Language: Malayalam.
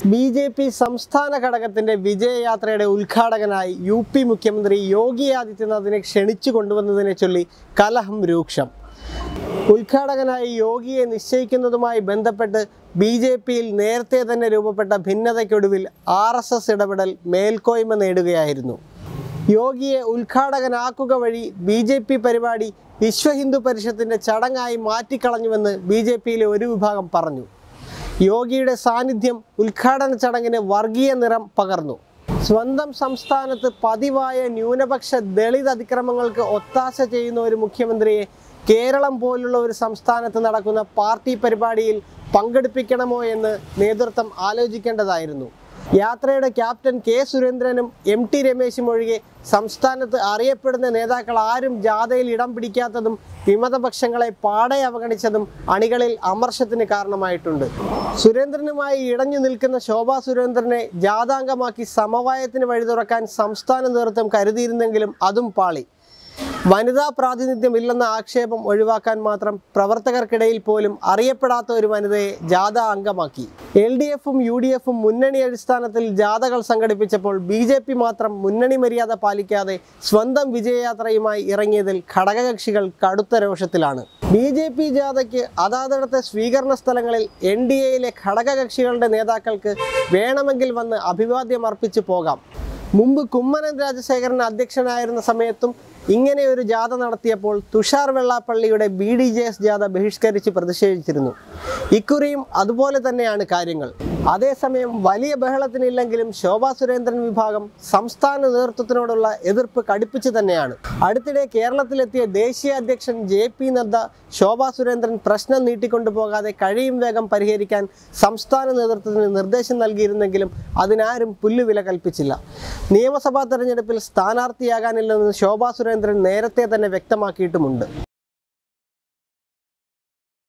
ബി ജെ പി സംസ്ഥാന ഘടകത്തിന്റെ വിജയയാത്രയുടെ ഉദ്ഘാടകനായി യു പി മുഖ്യമന്ത്രി യോഗി ആദിത്യനാഥിനെ ക്ഷണിച്ചു കൊണ്ടുവന്നതിനെ ചൊല്ലി കലഹം രൂക്ഷം ഉദ്ഘാടകനായി യോഗിയെ നിശ്ചയിക്കുന്നതുമായി ബന്ധപ്പെട്ട് ബി ജെ പിയിൽ നേരത്തെ തന്നെ രൂപപ്പെട്ട ഭിന്നതയ്ക്കൊടുവിൽ ആർ എസ് എസ് ഇടപെടൽ മേൽക്കോയ്മ നേടുകയായിരുന്നു യോഗിയെ ഉദ്ഘാടകനാക്കുക വഴി ബി ജെ പി പരിപാടി വിശ്വ ഹിന്ദു പരിഷത്തിന്റെ ചടങ്ങായി മാറ്റിക്കളഞ്ഞുവെന്ന് ബി ജെ പിയിലെ ഒരു വിഭാഗം പറഞ്ഞു യോഗിയുടെ സാന്നിധ്യം ഉദ്ഘാടന ചടങ്ങിന് വർഗീയ നിറം പകർന്നു സ്വന്തം സംസ്ഥാനത്ത് പതിവായ ന്യൂനപക്ഷ ദളിത് അതിക്രമങ്ങൾക്ക് ഒത്താശ ചെയ്യുന്ന ഒരു മുഖ്യമന്ത്രിയെ കേരളം പോലുള്ള ഒരു സംസ്ഥാനത്ത് നടക്കുന്ന പാർട്ടി പരിപാടിയിൽ പങ്കെടുപ്പിക്കണമോ എന്ന് നേതൃത്വം ആലോചിക്കേണ്ടതായിരുന്നു യാത്രയുടെ ക്യാപ്റ്റൻ കെ സുരേന്ദ്രനും എം ടി രമേശും ഒഴികെ സംസ്ഥാനത്ത് അറിയപ്പെടുന്ന നേതാക്കൾ ആരും ജാഥയിൽ ഇടം പിടിക്കാത്തതും വിമതപക്ഷങ്ങളെ പാടെ അവഗണിച്ചതും അണികളിൽ അമർഷത്തിന് കാരണമായിട്ടുണ്ട് സുരേന്ദ്രനുമായി ഇടഞ്ഞു നിൽക്കുന്ന ശോഭാ സുരേന്ദ്രനെ ജാഥാംഗമാക്കി സമവായത്തിന് വഴി തുറക്കാൻ സംസ്ഥാന നേതൃത്വം കരുതിയിരുന്നെങ്കിലും അതും പാളി വനിതാ പ്രാതിനിധ്യം ഇല്ലെന്ന ആക്ഷേപം ഒഴിവാക്കാൻ മാത്രം പ്രവർത്തകർക്കിടയിൽ പോലും അറിയപ്പെടാത്ത ഒരു വനിതയെ ജാഥ അംഗമാക്കി എൽ ഡി എഫും യു ഡി എഫും മുന്നണി അടിസ്ഥാനത്തിൽ ജാഥകൾ സംഘടിപ്പിച്ചപ്പോൾ ബി ജെ പി മാത്രം മുന്നണി മര്യാദ പാലിക്കാതെ സ്വന്തം വിജയയാത്രയുമായി ഇറങ്ങിയതിൽ ഘടകകക്ഷികൾ കടുത്ത രോഷത്തിലാണ് ബി ജെ പി ജാഥയ്ക്ക് അതാതിടത്തെ സ്വീകരണ സ്ഥലങ്ങളിൽ എൻ ഡി എയിലെ ഘടകകക്ഷികളുടെ നേതാക്കൾക്ക് വേണമെങ്കിൽ വന്ന് അഭിവാദ്യം അർപ്പിച്ചു പോകാം മുമ്പ് കുമ്മനം രാജശേഖരൻ അധ്യക്ഷനായിരുന്ന സമയത്തും ഇങ്ങനെ ഒരു ജാഥ നടത്തിയപ്പോൾ തുഷാർ വെള്ളാപ്പള്ളിയുടെ ബി ഡി ജെ എസ് ജാഥ ബഹിഷ്കരിച്ച് പ്രതിഷേധിച്ചിരുന്നു ഇക്കുറിയും അതുപോലെ തന്നെയാണ് കാര്യങ്ങൾ അതേസമയം വലിയ ബഹളത്തിനില്ലെങ്കിലും ശോഭാ സുരേന്ദ്രൻ വിഭാഗം സംസ്ഥാന നേതൃത്വത്തിനോടുള്ള എതിർപ്പ് കടുപ്പിച്ചു തന്നെയാണ് അടുത്തിടെ കേരളത്തിലെത്തിയ ദേശീയ അധ്യക്ഷൻ ജെ പി നദ്ദ ശോഭാ സുരേന്ദ്രൻ പ്രശ്നം നീട്ടിക്കൊണ്ടുപോകാതെ കഴിയും വേഗം പരിഹരിക്കാൻ സംസ്ഥാന നേതൃത്വത്തിന് നിർദ്ദേശം നൽകിയിരുന്നെങ്കിലും അതിനാരും പുല്ലുവില കൽപ്പിച്ചില്ല നിയമസഭാ തെരഞ്ഞെടുപ്പിൽ സ്ഥാനാർത്ഥിയാകാനില്ലെന്ന് ശോഭാ സുരേന്ദ്രൻ നേരത്തെ തന്നെ വ്യക്തമാക്കിയിട്ടുമുണ്ട്